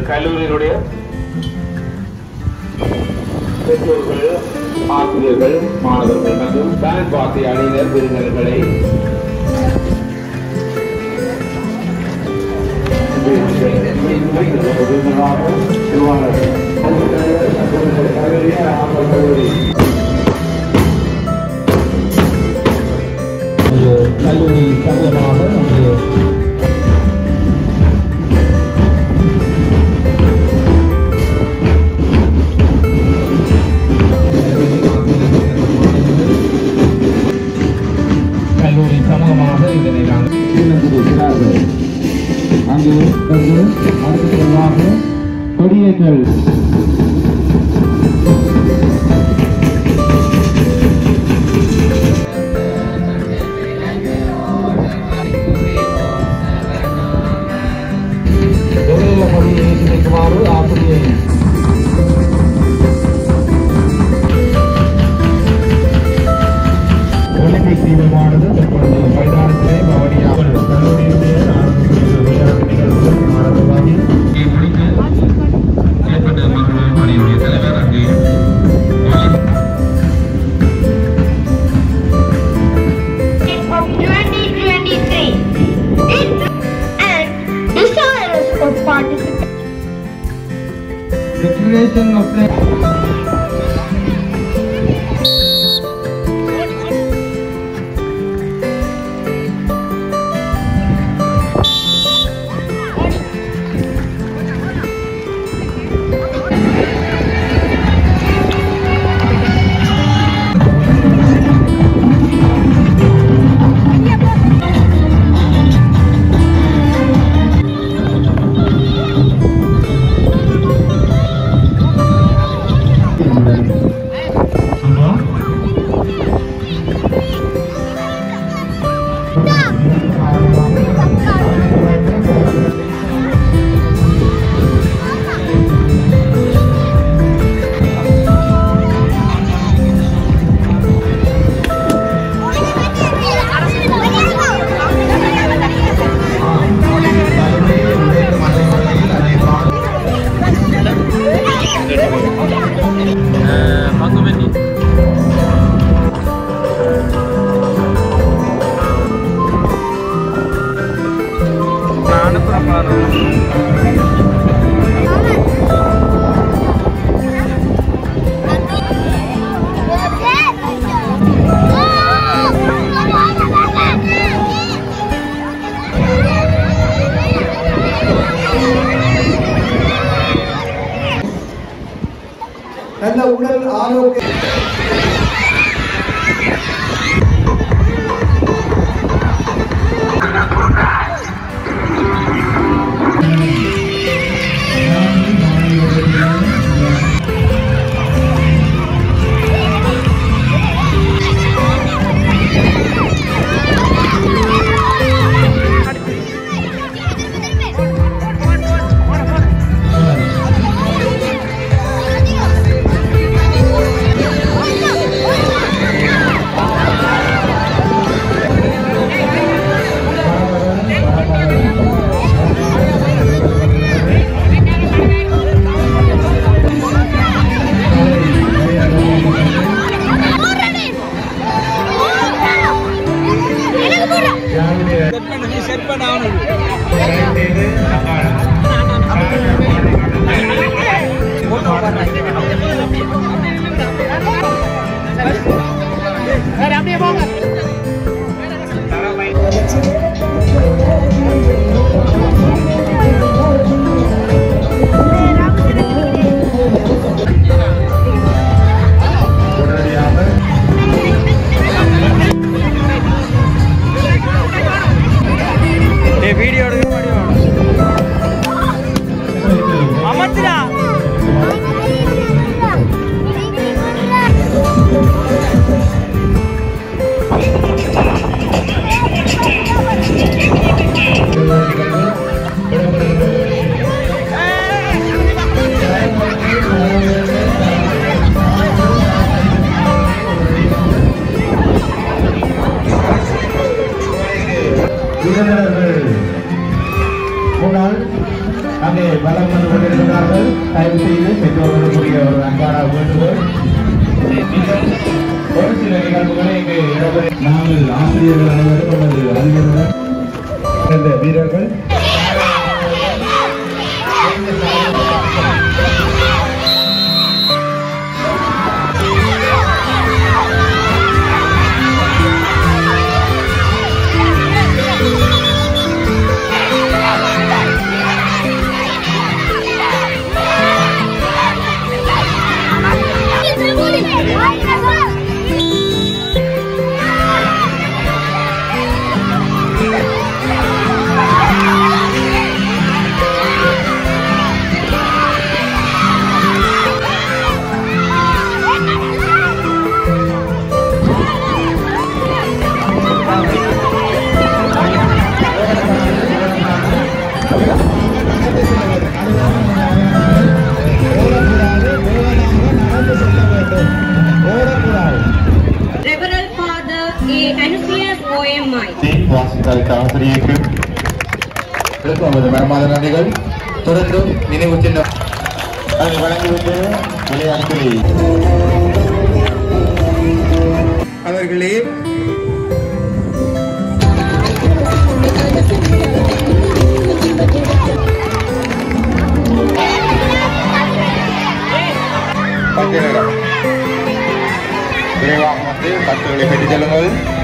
கல்லூரியினுடைய பெற்றோர்கள் ஆசிரியர்கள் மாணவர்கள் மற்றும் பேண்ட் வார்த்தை அணியினர் விருந்தினர்களை ஒரு கல்லூரி சங்கமாக ஒரு கல்லூரி சமூகமாக இதனை நாங்கள் இருக்கிறார்கள் அங்கு வந்து அடுத்ததாக கொடியேற்றல் விரைவில் கொடியை ஏற்றி வைக்குமாறு ஆசிரியை ஒலிம்பிக் தீவிரமானது தற்பொழுது மைதானத்திலே பவனியாக கல்லூரியுடைய ஆரம்பிக்கிற விளையாட்டு நிகழ்வுகள் ஆரம்பமாகி முடித்து ஏற்பட்ட மக்கள் பணியுடைய தலைவர் அங்கே of 2023 in and desirous of participation. declaration of the நல்ல உடல் ஆரோக்கிய வீடியோ எடுக்க மாட்டேன் தயவு செய்து பெற்றோர்களுக்குரிய ஒரு அன்பான வேண்டுகோள் ஒரு சில நிகழ்வுகளை இங்கு இடம்பெற நாங்கள் ஆசிரியர்கள் அனைவரும் நமது அறிஞர்கள் இந்த வீரர்கள் Reverend Father A. Anusias OMI. வாசித்தாருக்கு ஆசிரியருக்கு நமது மனமாத நன்றிகள் தொடர்ந்து நினைவு சின்னம் அதை வழங்கிவிட்டு விளையாட்டுகளை அவர்களே பட்டியலிடம் விரைவாக வந்து கட்டுகளை பெற்றுச் செல்லுங்கள்